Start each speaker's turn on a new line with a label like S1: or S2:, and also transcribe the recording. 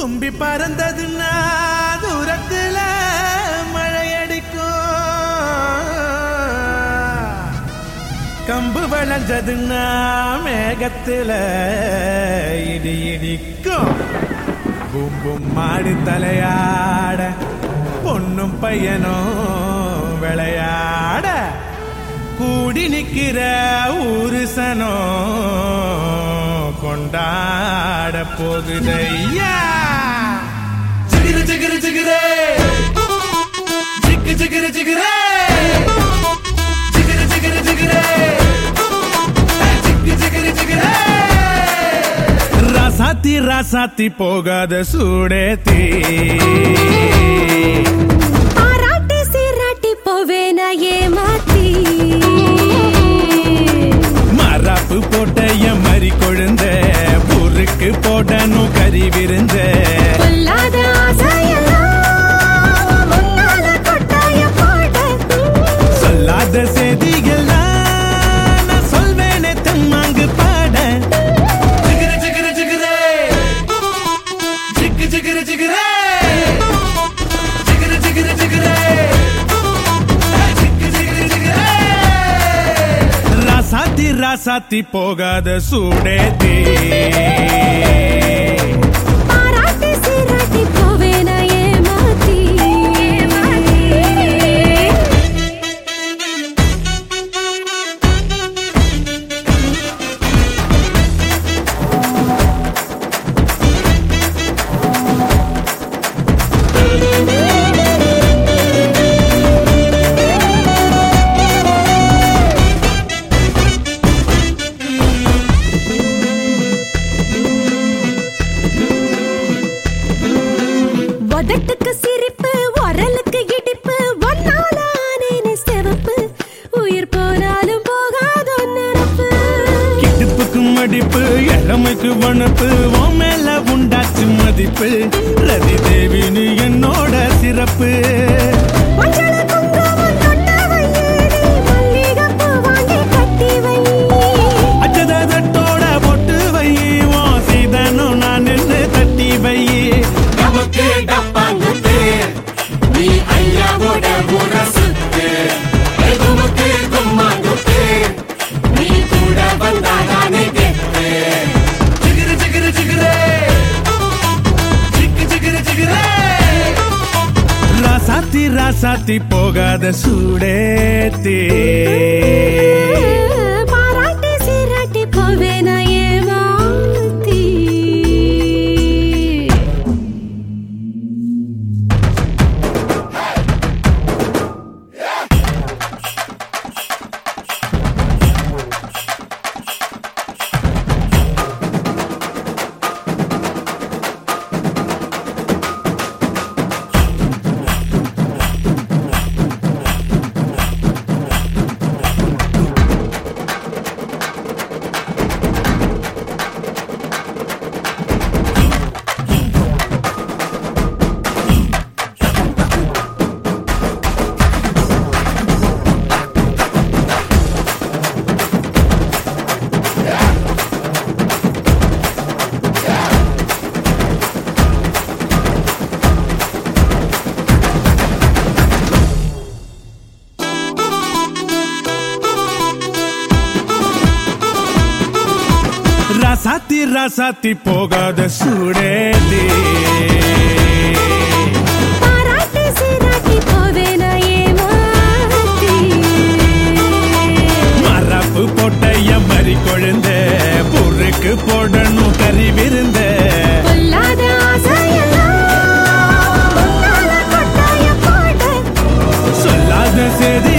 S1: தும்பி பறந்ததுன்னா தூரத்துல மழையடிக்கும் கம்பு விளைஞ்சதுன்னா மேகத்துல இடி இடிக்கும் பூம் பூம் மாடி தலையாட பொண்ணும் பையனும் விளையாட கூடி நிக்கிற ஊரு சனம் கொண்டாட போகுதையா ஜிகிரு ஜிகிரு ஜிகிரே ஜிக்கு ஜிகிரு ஜிகிரே ஜிகிரு ஜிகிரு ஜிகிரே ஜிக்கு ஜிகிரு ஜிகிரே ராசாத்தி ராசாத்தி போகாத சூடேத்தி
S2: பாராட்டி சீராட்டி போவேன ஏமாத்தி
S1: மராப்பு போட்ட என் மறி கொழுந்த பொறுக்கு போடணும் கறி விருந்த
S2: கொல்லாத ஆசையெல்லாம் முன்னால கொட்டாய போட
S1: சொல்லாத செய்திகள் நான் சொல்வேனே தெம்மாங்கு பாட ஜிகிரு ஜிகிரு ஜிகிரே ஜிக்கு ஜிகிரு ஜிகிரே ஜிகிரு ஜிகிரு ஜிகிரே ஜிக்கு ஜிகிரு ஜிகிரே ராசாத்தி ராசாத்தி போகாத சூடேத்தி
S2: பாராட்டி சீராட்டி போவேன ஏமாத்தி உதட்டுக்கு சிரிப்பு உரலுக்கு இடிப்பு ஒன்னால ஆனேனே சிவப்பு உயிர் போனாலும் போகாத நினப்பு
S1: கிடுப்புக்கு மடிப்பு இளமைக்கு வனப்பு உன் மேல உண்டாச்சு மதிப்பு ரதி தேவினு என்னோட சிறப்பு
S2: மஞ்சள குங்குமம் தொட்ட வையேடி மல்லிகைப்பூ வாங்கி கட்டி வை
S1: அச்சதட்டோட பொட்டு வை உன் சீதனும் நான் நின்று தட்டி வை
S3: நமக்கு டப்பாங்குத்து நீ ஐயாவோட முரசுத்து எதுமுக்கு கும்மாங்குத்து நீ கூட வந்தாதானே கெத்து
S1: ஜிகிரு ஜிகிரு ஜிகிரே ஜிக்கு ஜிகிரு ஜிகிரே ராசாத்தி ராசாத்தி போகாத சூடேத்தி
S2: பாராட்டி சீராட்டி போவேன ஏமாத்தி
S1: ராசாத்தி ராசாத்தி போகாத சூடேத்தி
S2: பாராட்டி சீராட்டி போவேன ஏமாத்தி
S1: மரப்பு போட்ட என் மறி கொழுந்த பொறுக்கு போடணும் கறி விருந்த
S2: கொல்லாத ஆசையெல்லாம் முன்னால கொட்டாய போட
S1: சொல்லாத செய்தி